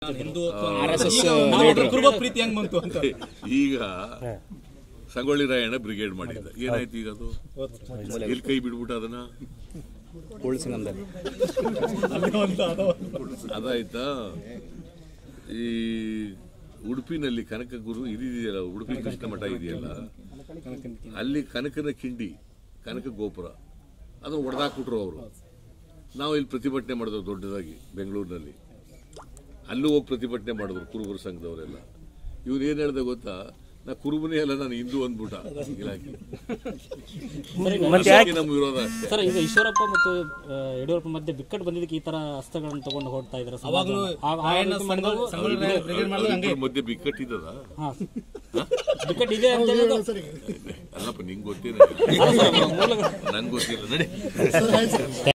ಕುರುಬ ಪ್ರೀತಿ ಹೆಂಗ್ ಬಂತು ಅಂತ ಈಗ ಸಂಗೊಳ್ಳಿ ರಾಯಣ್ಣ ಬ್ರಿಗೇಡ್ ಮಾಡಿದ್ದ ಏನಾಯ್ತು ಈಗ ಅದು ಎಲ್ಲಿ ಕೈ ಬಿಡ್ಬಿಟ್ಟು ಅದನ್ನ ಅದಾಯ್ತಾ ಈ ಉಡುಪಿನಲ್ಲಿ ಕನಕ ಗುರು ಇದೆಯಲ್ಲ ಉಡುಪಿ ಕೃಷ್ಣ ಮಠ ಇದೆಯಲ್ಲ ಅಲ್ಲಿ ಕನಕನ ಕಿಂಡಿ ಕನಕ ಗೋಪುರ ಅದನ್ನು ಒಡೆದಾಕ್ಬಿಟ್ರು ಅವರು ನಾವು ಇಲ್ಲಿ ಪ್ರತಿಭಟನೆ ಮಾಡಿದ್ವು ದೊಡ್ಡದಾಗಿ ಬೆಂಗಳೂರಿನಲ್ಲಿ ಅಲ್ಲೂ ಹೋಗಿ ಪ್ರತಿಭಟನೆ ಮಾಡಿದ್ರು ಕುರುಬರ ಸಂಘದವರೆಲ್ಲ ಇವ್ರು ಏನ್ ಹೇಳ್ದೆ ಗೊತ್ತಾ ನಾ ಕುರುಬನೇ ಅಲ್ಲ ನಾನು ಹಿಂದೂ ಅಂದ್ಬಿಟ್ಟ ಇಲಾಖೆ ಅಷ್ಟಕ್ಕೆ ನಮ್ಮ ವಿರೋಧ ಅಷ್ಟೇ ಸರ್ ಈಗ ಈಶ್ವರಪ್ಪ ಮತ್ತು ಆ, ಯಡಿಯೂರಪ್ಪ ಮಧ್ಯೆ ಬಿಕ್ಕಟ್ಟು ಬಂದಿದ್ದಕ್ಕೆ ಈ ತರ ಅಸ್ತ್ರಗಳನ್ನು ತಗೊಂಡು ಹೋಗ್ತಾ ಇದ್ದಾರೆ ಅವಾಗ್ಲೂ ರಾಯಣ್ಣ ಸಂಗೊಳ್ಳಿ- ಸಂಗೊಳ್ಳಿ ರಾಯಣ್ಣ ಬ್ರಿಗೇಡ್ ಮಾಡಿದಾಗ ಹಂಗೆ ಇಬ್ಬರ ಮಧ್ಯೆ ಬಿಕ್ಕಟ್ಟಿದ್ದದ ಹಾ ಬಿಕ್ಕಟ್ಟು ಇದೆ ಅಂತ ಹೇಳೋದು ಅಲ್ಲಪ್ಪ ನಿಂಗೆ ಗೊತ್ತಿಲ್ಲ ನಂಗೆ ಗೊತ್ತಿಲ್ಲ ನಡಿ